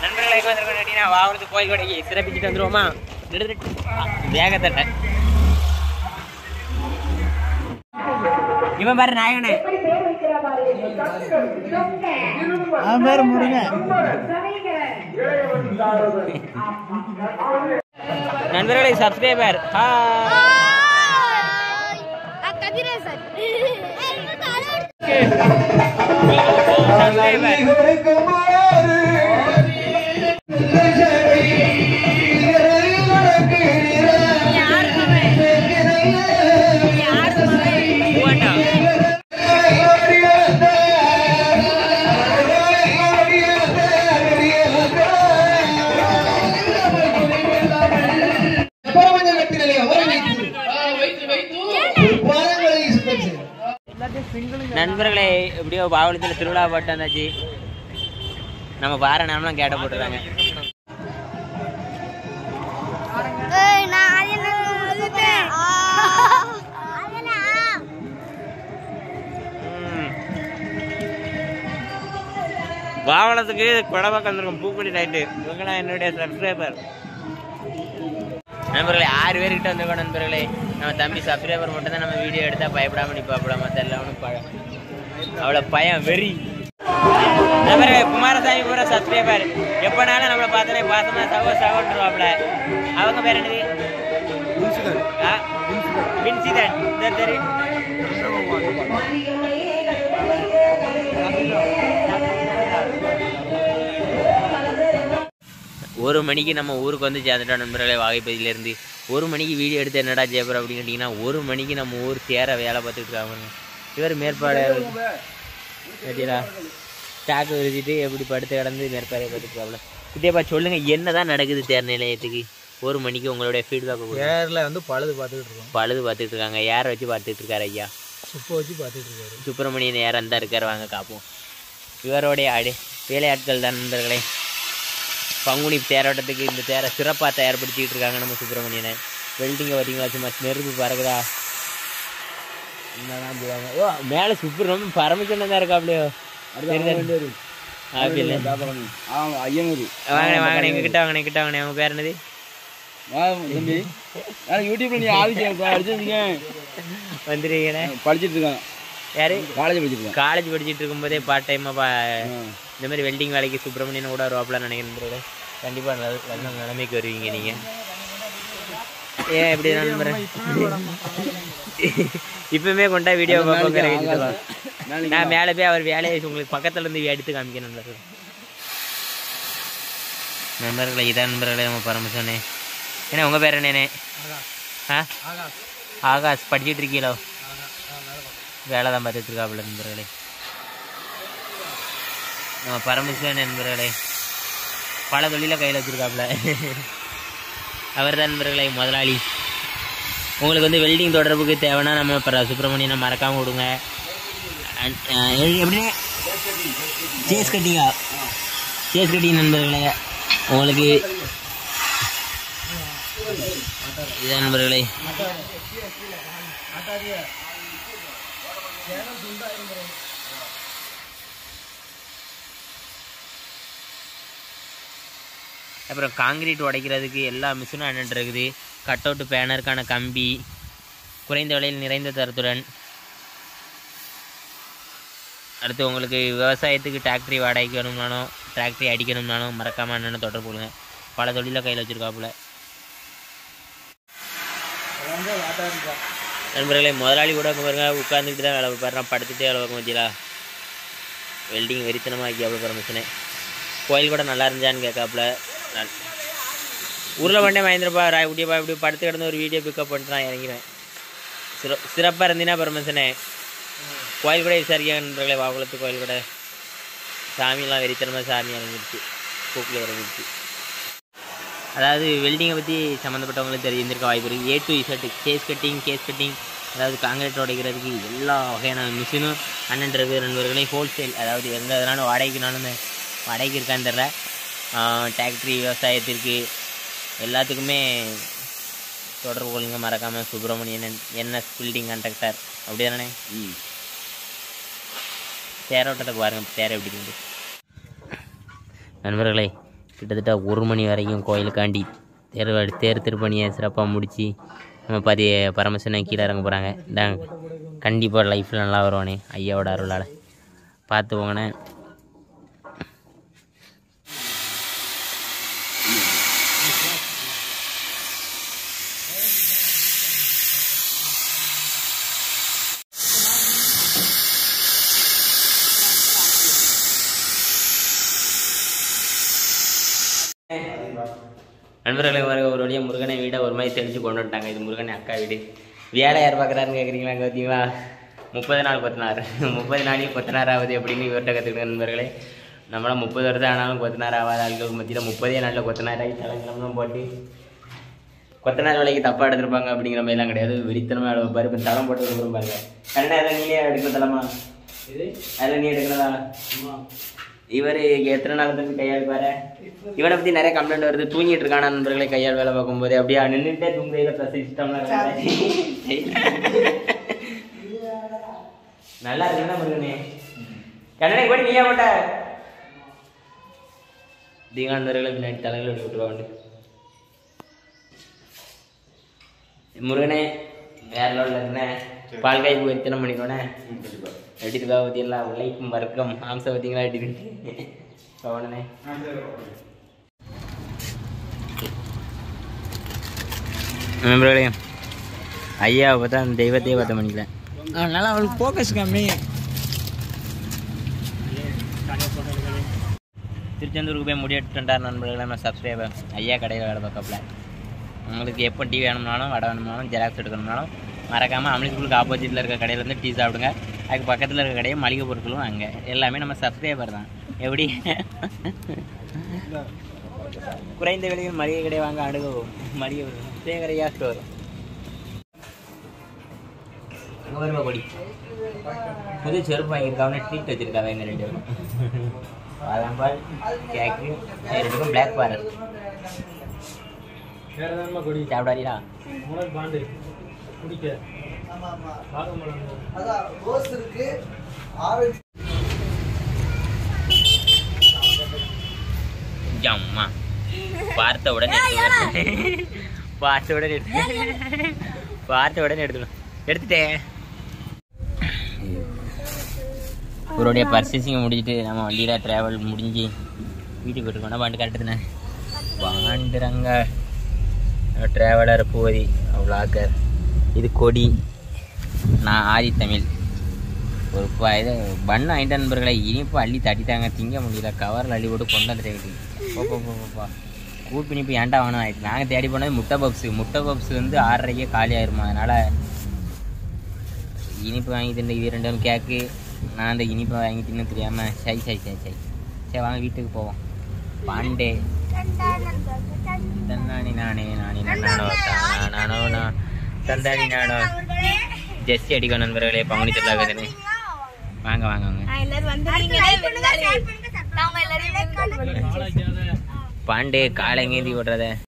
நண்பர்களை எங்க வந்திருக்கோம் கேட்டீங்கன்னா வாவலத்து கோயில் கொடைக்கு சிறப்பிச்சுட்டு வந்துருவோமா வேகத்தட்ட இவன் பாரு நாயகனே அவன் பேர் முருகன் நண்பர்களை சப்ஸ்கிரைபர் கதிரேசன் சப்ஸ்கிரைபர் பிரபஞ்சகத்திலே அவரை வைத்து ஒரு பாதங்களை சுத்தம் செய்தார். நண்பர்களே எப்படியோ பாவலத்தில் திருவிழா பாட்டு வந்தாச்சு நம்ம பாறை நாமலாம் கேட்ட போட்டுருக்காங்க நான் அது என்ன கொடுத்துட்டேன் அதெல்லாம் ம். பாவலத்துக்கு குடவாக்க வந்திருக்கும் பூக்குடி நைட்டு இவங்களாம் என்னுடைய சப்ஸ்கிரைபர் நண்பர்களே ஆறு பேர்கிட்ட வந்திருக்கோம் நண்பர்களே நம்ம தம்பி சப்ஸ்கிரைபர் மட்டும் தான் நம்ம வீடியோ எடுத்தா பயப்படாம நிப்பாப்பட மத்த எல்லாம் ஒன்றும் பழ அவ்வளோ பயம் வெறி நண்பர்களே குமாரசாமி பூரா சப்ஸ்கிரைபர் எப்பனாலும் நம்மளை பார்த்தோன்னே பாசமா சகோ சகோன்றுவாப்ல அவங்க பேர் என்னது ஆ? வின்சிதன் இந்த தெரியும் ஒரு மணிக்கு நம்ம ஊருக்கு வந்து சேர்ந்துட்டோம் நண்பர்களே வாகைப்பதியிலேருந்து ஒரு மணிக்கு வீடியோ எடுத்து என்னடா ஜெயபுரம் அப்படின்னு கேட்டிங்கன்னா ஒரு மணிக்கு நம்ம ஊர் சேர வேலை பார்த்துட்டு இருக்காங்க இவர் மேற்பாளையர் கேட்டீங்களா ஸ்டாக்கு விரிச்சிட்டு எப்படி படுத்து கிடந்து மேற்பாளைய பார்த்துட்டு இருக்காப்ல குட்டியப்பா சொல்லுங்க என்னதான் நடக்குது தேர் நிலையத்துக்கு ஒரு மணிக்கு உங்களுடைய ஃபீட்பேக் ஏர்ல வந்து பழுது பார்த்துக்கிட்டு இருக்கோம் பழுது பார்த்துட்டு இருக்காங்க யாரை வச்சு பார்த்துட்டு இருக்காரு ஐயா சுப்பை வச்சு பார்த்துட்டு இருக்காரு சுப்பிரமணியன் யாரும் தான் இருக்கார் வாங்க காப்போம் இவருடைய அடி வேலையாட்கள் தான் நண்பர்களே பங்குனி தேரோட்டத்துக்கு இந்த தேரை சிறப்பாக தயார்படுத்திட்டு இருக்காங்க நம்ம சுப்பிரமணியனை வெல்டிங்கை பார்த்தீங்களா சும்மா நெருப்பு பறக்குதா என்னதான் போவாங்க ஓ மேலே சுப்பிரமணியம் பரமச்சந்திரன் தான் இருக்காப்லையோ ஆப்பிள் ஐயனூர் வாங்கினே வாங்கினே எங்க கிட்ட வாங்கினே கிட்ட வாங்கினே அவங்க பேர் என்னது தம்பி நான் யூடியூப்ல நீ ஆதிச்சு அடிச்சிருக்கீங்க வந்துருக்கீங்களே படிச்சிட்டு இருக்கேன் யாரு காலேஜ் படிச்சிட்டு இருக்கேன் காலேஜ் படிச்சிட்டு இருக்கும்போதே பார்ட் டைமாக பா இந்த மாதிரி வெல்டிங் வேலைக்கு சுப்பிரமணியன் கூட வருவாப்ல நினைக்கிறேன் கண்டிப்பாக நல்ல நல்ல நிலைமைக்கு வருவீங்க நீங்கள் ஏன் எப்படி நண்பர் இப்பவுமே கொண்டா வீடியோ பார்ப்போங்கிற நான் மேலே போய் அவர் வேலையை உங்களுக்கு பக்கத்துல இருந்து எடுத்து காமிக்க நண்பர்கள் நண்பர்களை இதான் நண்பர்களே நம்ம பரமசனே என்ன உங்கள் பேர் என்னண்ணே ஆ ஆகாஷ் படிச்சிட்டு இருக்கீங்களோ வேலை தான் பார்த்துட்டு இருக்காப்புல நண்பர்களே நம்ம பரமசிவன் நண்பர்களே பல தொழில கையில் வச்சிருக்காப்புல அவர் தான் நண்பர்களே முதலாளி உங்களுக்கு வந்து வெல்டிங் தொடர்புக்கு தேவைன்னா நம்ம இப்போ சுப்பிரமணியனை மறக்காமல் விடுங்க அண்ட், அஹ், எப்படி- எப்படின்னா சேஸ் கட்டிங்கா சேஸ் கட்டிங் நண்பர்களே உங்களுக்கு இதான் நண்பர்களே அப்புறம் காங்கிரீட் உடைக்கிறதுக்கு எல்லா மிஷினும் அண்ணன் இருக்குது கட் அவுட் பேனருக்கான கம்பி குறைந்த விலையில் நிறைந்த தரத்துடன் அடுத்து உங்களுக்கு விவசாயத்துக்கு டிராக்டரி வாடகைக்கு வேணும்னாலும் டிராக்டரி அடிக்கணும்னாலும் மறக்காமல் அண்ணனை தொடர்பு கொள்ளுங்க பல தொழிலை கையில் வச்சுருக்காப்புல நண்பர்களே முதலாளி கூட இங்க பாருங்க உட்காந்துக்கிட்டு தான் வேலை பார்க்குறான் படுத்துட்டே வேலை பார்க்க முடியலா வெல்டிங் வெறித்தனமாக ஆக்கி அவ்வளோ பரமிச்சனே கோயில் கூட நல்லா இருந்துச்சான்னு கேட்காப்புல நான் உருளைமண்டே மகேந்திரப்பா ராய் குட்டியப்பா இப்படி படுத்து கிடந்து ஒரு வீடியோ பிக்கப் பண்ணிட்டு நான் இறங்கிறேன் சிற சிறப்பாக இருந்தீங்கன்னா பரமேசனே கோயில் கூட விசாரிக்கான்றங்களே வாகுளத்து கோயில் கூட சாமியெல்லாம் வெறித்தனமாக சாமி இறங்கிடுச்சு பூக்கில் இறங்கிடுச்சு அதாவது வெல்டிங்கை பற்றி சம்மந்தப்பட்டவங்களுக்கு தெரிஞ்சிருக்க வாய்ப்பு இருக்குது A to Z gas cutting gas cutting அதாவது காங்கிரீட் உடைக்கிறதுக்கு எல்லா வகையான மிஷினும் அண்ணன் இருக்கு நண்பர்களையும் ஹோல்சேல் அதாவது எந்த இதனாலும் வாடகைக்குனாலும் வாடகைக்கு இருக்கான்னு தெரில டிராக்டரி விவசாயத்திற்கு எல்லாத்துக்குமே தொடர்பு கொள்ளுங்க மறக்காமல் சுப்பிரமணியன் என்எஸ் பில்டிங் கான்ட்ராக்டர் அப்படி தானே ம் தேரோட்டத்தை பாருங்கள் தேரை எப்படி இருக்கு நண்பர்களே கிட்டத்தட்ட ஒரு மணி வரைக்கும் கோயிலுக்காண்டி தேர் வ- தேர் திருப்பணியை சிறப்பாக முடித்து நம்ம பாதி பரமசிவனை கீழே இறங்க போகிறாங்க இந்தாங்க கண்டிப்பாக லைஃப்பில் நல்லா வருவானே ஐயாவோட அருளால் பார்த்து போங்கண்ணே நண்பர்களை வர ஒரு வழியாக முருகனை வீடை ஒரு மாதிரி தெளிச்சு கொண்டு வந்துட்டாங்க இது முருகனை அக்கா வீடு வேலை யார் பார்க்குறாருன்னு கேட்குறீங்களா அங்கே பார்த்தீங்களா முப்பது நாள் கொத்தினார் முப்பது நாளைக்கு கொத்தனார் ஆகுது அப்படின்னு இவர்கிட்ட கற்றுக்கிற நண்பர்களே நம்மளாம் முப்பது வருஷம் ஆனாலும் கொத்தனார் ஆகாத ஆட்களுக்கு மத்தியில் முப்பதே நாளில் கொத்தனார் ஆகி தலைங்கிழமெல்லாம் போட்டு கொத்தனார் வேலைக்கு தப்பாக எடுத்திருப்பாங்க அப்படிங்கிற மாதிரிலாம் கிடையாது வெறித்தனமாக அளவு பாரு இப்போ தளம் போட்டு இருக்கிறோம் பாருங்க கரெக்டாக அதில் நீயே எடுக்கிற தளமா இது அதில் நீ எடுக்கிறதா இவர் எத்தனை நாள் தம்பி கையாள் பாரு இவனை பற்றி நிறைய கம்ப்ளைண்ட் வருது தூங்கிட்டு இருக்கான நண்பர்களை கையால் வேலை பார்க்கும்போது அப்படியே நின்றுட்டே தூங்குறதுல ப்ளஸ் சிஸ்டம்லாம் நல்லா இருக்குன்னா முருகனே கண்ணனை கூட நீயா போட்ட தீகாந்தர்களை பின்னாடி தலைகளை விட்டு விட்டுருவாங்க முருகனே வேற லெவலில் இருந்தேன் பால் காய் போய் எத்தனை பண்ணிக்கோனே எப்படி இருக்கா பற்றியெல்லாம் உழைக்கும் வர்க்கம் ஆம்சை பார்த்தீங்களா எப்படி இருக்கு பவனே நண்பர்களே ஐயாவை பார்த்தா அந்த தெய்வத்தையே பார்த்த பண்ணிக்கல அதனால அவளுக்கு ஃபோக்கஸ் கம்மி திருச்செந்தூருக்கு போய் முடி எடுத்துட்டார் நண்பர்களே நம்ம சப்ஸ்கிரைபர் ஐயா கடையில் வேலை பார்க்கல உங்களுக்கு எப்போ டீ வேணும்னாலும் வடை வேணும்னாலும் ஜெராக்ஸ் எடுக்கணும்னாலும் மறக்காமல் அமலிஸ்கூலுக்கு ஆப்போசிட்டில் இருக்க கடையில் இருந்து டீ சாப்பிடுங்க அதுக்கு பக்கத்தில் இருக்க கடையை மளிகை பொருட்களும் அங்கே எல்லாமே நம்ம சப்ஸ்கிரைபர் தான் எப்படி குறைந்த விலையில் மளிகை கடை வாங்க அணுகவும் மளிகை சேகரையா ஸ்டோர் அங்கே வருவா கொடி புது செருப்பு வாங்கியிருக்காங்க ட்ரீட் வச்சிருக்காங்க எங்க ரெண்டு பேரும் பாதாம் பால் கேக்கு ரெண்டுக்கும் பிளாக் பாரல் கொடி சாப்பிடாதீங்களா உனக்கு பாண்டு குடிக்க அதான் ரோஸ் இருக்கு ஆரஞ்சு அம்மா பார்த்த உடனே எடுத்து பார்த்த உடனே எடுத்து பார்த்த உடனே எடுத்துடும் எடுத்துட்டேன் இவருடைய பர்ச்சேசிங் முடிஞ்சிட்டு நம்ம வண்டியில் ட்ராவல் முடிஞ்சு வீட்டுக்கு போயிருக்கோம் பாண்டு கரெக்டுதுண்ணே பாண்டுறங்க ட்ராவலர் பூவதி விளாக்கர் இது கொடி நான் ஆதி தமிழ் ஒரு ப இது பண்ண வாங்கிட்ட நண்பர்களை இனிப்பு அள்ளி தட்டிட்டாங்க திங்க முடியல கவரில் அள்ளி போட்டு கொண்டு வந்துட்டு வீட்டுக்கு போப்பா போப்பா கூட்டு இனிப்பு ஏன்டா வேணும் ஆயிடுச்சு நாங்கள் தேடி போனது முட்டை பப்ஸு முட்டை பப்ஸ் வந்து ஆறரைக்கே காலி ஆயிருமா அதனால் இனிப்பு வாங்கி தின்னு இது ரெண்டும் கேக்கு நான் அந்த இனிப்பை வாங்கி தின்னு தெரியாமல் சை சை சை சை சரி வாங்க வீட்டுக்கு போவோம் பாண்டே தன்னானி நானே நானி நானோ தானா நானோ நான் தந்தானி நானோ ஜெஸ்ஸி அடிக்கும் நண்பர்களே பங்குனி சொல்லாகுதுன்னு வாங்க வாங்க வாங்க எல்லாரும் வந்து பாண்டே பாண்டே காலை ஏந்தி ஓடுறத